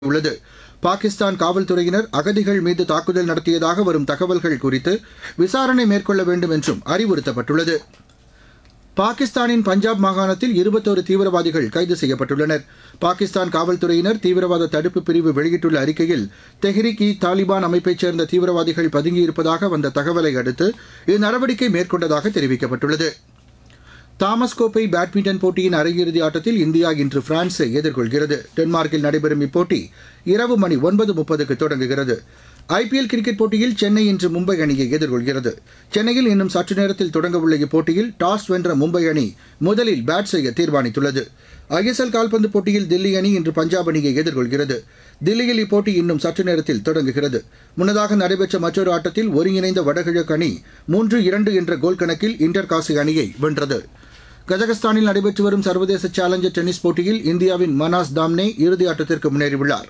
உள்ளது பாகிஸ்தான் காவல்துறையினர் அகதிகள் மீது தாக்குதல் நடத்தியதாக வரும் தகவல்கள் குறித்து விசாரணை மேற்கொள்ள வேண்டும் என்றும் அறிவுறுத்தப்பட்டுள்ளது பாகிஸ்தானின் பஞ்சாப் மாகாணத்தில் இருபத்தோரு தீவிரவாதிகள் கைது செய்யப்பட்டுள்ளனர் பாகிஸ்தான் காவல்துறையினர் தீவிரவாத தடுப்பு பிரிவு வெளியிட்டுள்ள அறிக்கையில் தெஹ்ரிக் இ தாலிபான் அமைப்பைச் சேர்ந்த தீவிரவாதிகள் பதுங்கியிருப்பதாக வந்த தகவலை அடுத்து இந்நடவடிக்கை மேற்கொண்டதாக தெரிவிக்கப்பட்டுள்ளது தாமஸ் கோப்பை பேட்மிண்டன் போட்டியின் அரையிறுதி ஆட்டத்தில் இந்தியா இன்று பிரான்ஸை எதிர்கொள்கிறது டென்மார்க்கில் நடைபெறும் இப்போட்டி இரவு மணி ஒன்பது முப்பதுக்கு தொடங்குகிறது ஐபிஎல் கிரிக்கெட் போட்டியில் சென்னை இன்று மும்பை அணியை எதிர்கொள்கிறது சென்னையில் இன்னும் சற்று நேரத்தில் தொடங்கவுள்ள இப்போட்டியில் டாஸ் வென்ற மும்பை அணி முதலில் பேட் செய்ய தீர்மானித்துள்ளது ஐஎஸ்எல் கால்பந்து போட்டியில் தில்லி அணி இன்று பஞ்சாப் அணியை எதிர்கொள்கிறது தில்லியில் இப்போட்டி இன்னும் சற்று நேரத்தில் தொடங்குகிறது முன்னதாக நடைபெற்ற மற்றொரு ஆட்டத்தில் ஒருங்கிணைந்த வடகிழக்கு அணி மூன்று இரண்டு என்ற கோல் கணக்கில் இன்டர் காசி அணியை வென்றது கஜகஸ்தானில் நடைபெற்று வரும் சர்வதேச சேலஞ்சர் டென்னிஸ் போட்டியில் இந்தியாவின் மனாஸ் தாம்னே இறுதி ஆட்டத்திற்கு முன்னேறியுள்ளார்